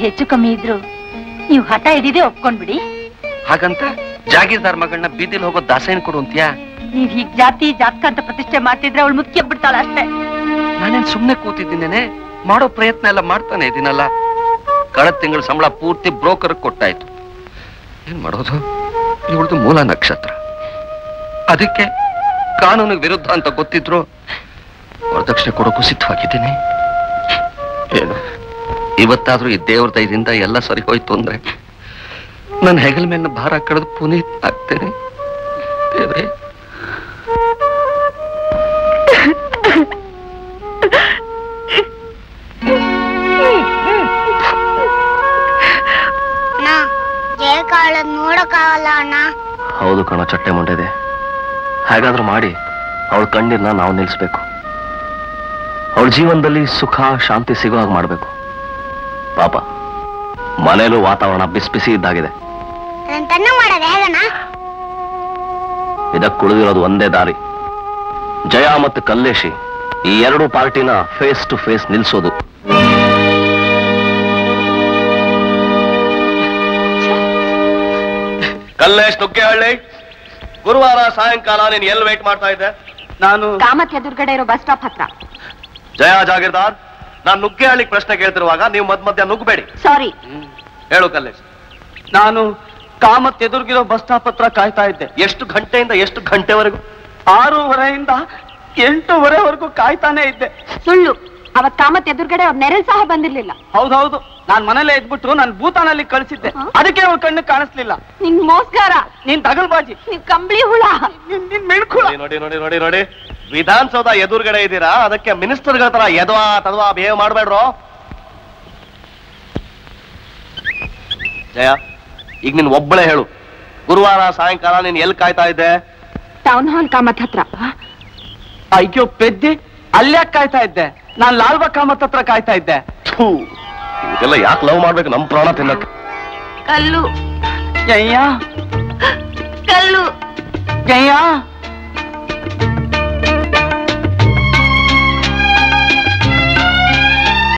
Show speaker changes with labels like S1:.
S1: ಹೆಚ್ಚು ಕಮ್ಮಿ ಇದ್ರು ನೀವು ಹಠ ಹಿಡಿದೇ ಒಪ್ಕೊಂಡ್ಬಿಡಿ
S2: ಹಾಗಂತ ಜಾಗೀರ್ದಾರ್ ಮಗಳನ್ನ ಬೀದಿಲ್ ಹೋಗೋ ದಾಸೇನ್ ಕೊಡು ಅಂತ್ಯಾ
S1: ನೀವ್ ಹೀಗ್ ಜಾತಿ ಜಾತಕ ಅಂತ ಪ್ರತಿಷ್ಠೆ ಮಾಡ್ತಿದ್ರೆ ಅವಳು ಮುಖ್ಯ ಬಿಡ್ತಾಳ ಅಷ್ಟೇ
S2: ನಾನೇನ್ ಸುಮ್ನೆ ಕೂತಿದ್ದೀನೇನೆ ಮಾಡೋ ಪ್ರಯತ್ನ ಎಲ್ಲ ಮಾಡ್ತಾನೆ ಇದೀನಲ್ಲ ಕಳೆದ ತಿಂಗಳ ಸಂಬಳ ಪೂರ್ತಿ ಬ್ರೋಕರ್ ಕೊಟ್ಟಾಯ್ತು ಏನ್ ಮಾಡೋದು ಇವಳದು ಮೂಲ ನಕ್ಷತ್ರ ಅದಕ್ಕೆ ಕಾನೂನಿಗೆ ವಿರುದ್ಧ ಅಂತ ಗೊತ್ತಿದ್ರು ವರದಕ್ಷಿಣೆ ಕೊಡೋಕ್ಕೂ ಸಿದ್ಧವಾಗಿದ್ದೀನಿ ಏನು ಇವತ್ತಾದ್ರೂ ಈ ದೇವ್ರ ದಯದಿಂದ ಎಲ್ಲ ಸರಿ ಹೋಯ್ತು ಅಂದ್ರೆ ನನ್ನ ಹೆಗಲ ಮೇಲೆ ಭಾರ ಕಳೆದು ಪುನೀತ್ ಆಗ್ತೇನೆ ದೇವ್ರೇ
S3: ಅಣ್ಣ ಜಯಕಾಳ ನೋಡಕ್ಕಾಗಲ್ಲ ಅಣ್ಣ
S4: ಹೌದು ಕಣ ಚಟ್ಟೆ ಮುಂಡಿದೆ ಹೇಗಾದ್ರೂ ಮಾಡಿ ಅವಳ ಕಣ್ಣೀರ್ನ ನಾವು ನಿಲ್ಲಿಸ್ಬೇಕು ಅವಳ ಜೀವನದಲ್ಲಿ ಸುಖ ಶಾಂತಿ ಸಿಗೋ ಹಾಗೆ ಮಾಡ್ಬೇಕು ಪಾಪ ಮನೇಲೂ ವಾತಾವರಣ ಬಿಸಿ ಬಿಸಿ ಇದ್ದಾಗಿದೆ
S3: ಅದನ್ನ ತನ್ನ ಮಾಡೋದು ಹೇಗಣ್ಣ
S4: ಇದಕ್ಕೆ ಉಳಿದಿರೋದು ಒಂದೇ ದಾರಿ ಜಯ ಮತ್ತು ಕಲ್ಲೇಶಿ ಈ ಎರಡು ಪಾರ್ಟಿನ ಫೇಸ್ ಟು ಫೇಸ್ ನಿಲ್ಸೋದು ಕಲ್ಲೇಶ್ ನುಗ್ಗೆಹಳ್ಳಿ ಗುರುವಾರ ಸಾಯಂಕಾಲ ನೀನು ಎಲ್ಲಿ ವೇಟ್ ಮಾಡ್ತಾ ಇದ್ದೆ
S5: ನಾನು
S1: ಕಾಮತ್ ಎದುರುಗಡೆ ಇರೋ ಬಸ್ ಸ್ಟಾಪ್ ಹತ್ರ
S4: ಜಯ ಜಾಗೀರ್ದಾರ್ ನಾನು ನುಗ್ಗೆಹಳ್ಳಿ ಪ್ರಶ್ನೆ ಕೇಳ್ತಿರುವಾಗ ನೀವು ಮಧ್ಯ ಮಧ್ಯ ನುಗ್ಗಬೇಡಿ
S1: ಸಾರಿ
S4: ಹೇಳು ಕಲ್ಲೇಶ್
S5: ನಾನು ಕಾಮತ್ ಎದುರುಗಿರೋ ಬಸ್ ಸ್ಟಾಪ್ ಹತ್ರ ಕಾಯ್ತಾ ಇದ್ದೆ
S4: ಎಷ್ಟು ಗಂಟೆಯಿಂದ ಎಷ್ಟು ಗಂಟೆವರೆಗೂ
S5: ಆರೂವರೆಯಿಂದ ಎಂಟೂವರೆವರೆಗೂ ಕಾಯ್ತಾನೆ ಇದ್ದೆ
S1: ಸುಳ್ಳು ಅವತ್ ಕಾಮತ್ ಎದುರುಗಡೆ ಅವ್ರ ನೆರಳು ಸಹ ಬಂದಿರ್ಲಿಲ್ಲ
S5: ಹೌದೌದು ನಾನ್ ಮನೇಲೆ ಇದ್ಬಿಟ್ಟು ನಾನು ಭೂತಾನಲ್ಲಿ ಕಳಿಸಿದ್ದೆ
S1: ಹಾ?
S5: ಅದಕ್ಕೆ ಅವ್ರ ಕಣ್ಣು ಕಾಣಿಸ್ಲಿಲ್ಲ
S1: ನಿನ್ ಮೋಸ್ಗಾರ
S5: ನೀನ್ ತಗಲ್ಬಾಜಿ
S1: ನೀನ್ ಕಂಬಳಿ ಹುಳ
S5: ನಿನ್ ನಿನ್ ಮಿಣ್ಕುಳ
S4: ನೋಡಿ ನೋಡಿ ನೋಡಿ ನೋಡಿ ವಿಧಾನಸೌಧ ಎದುರುಗಡೆ ಇದ್ದೀರಾ ಅದಕ್ಕೆ ಮಿನಿಸ್ಟರ್ಗಳ ತರ ಎದವಾ ತದವಾ ಬಿಹೇವ್ ಮಾಡ್ಬೇಡ್ರು ಜಯ ಈಗ ನೀನ್ ಒಬ್ಬಳೇ ಹೇಳು ಗುರುವಾರ ಸಾಯಂಕಾಲ ನೀನ್ ಎಲ್ಲಿ ಕಾಯ್ತಾ ಇದ್ದೆ
S1: ಟೌನ್ ಹಾಲ್ ಕಾಮತ್ ಹತ್ರ
S5: ಅಯ್ಯೋ ಪೆದ್ದಿ ಅಲ್ಯಾಕ್ ಕಾಯ್ತಾ ಇದ್ದೆ ನಾನ್ ಲಾಲ್ಬಾ ಕಾಮತ್ ಹತ್ರ ಕಾಯ್ತಾ ಇದ್ದೆ
S4: ಥೂ, ಇದೆಲ್ಲ ಯಾಕೆ ಲವ್ ಮಾಡ್ಬೇಕು ನಮ್ ಪ್ರಾಣ ತಿನ್ನಕ್ಕೆ
S1: ಕಲ್ಲು
S5: ಜಯ್ಯ
S1: ಕಲ್ಲು
S5: ಜಯ್ಯ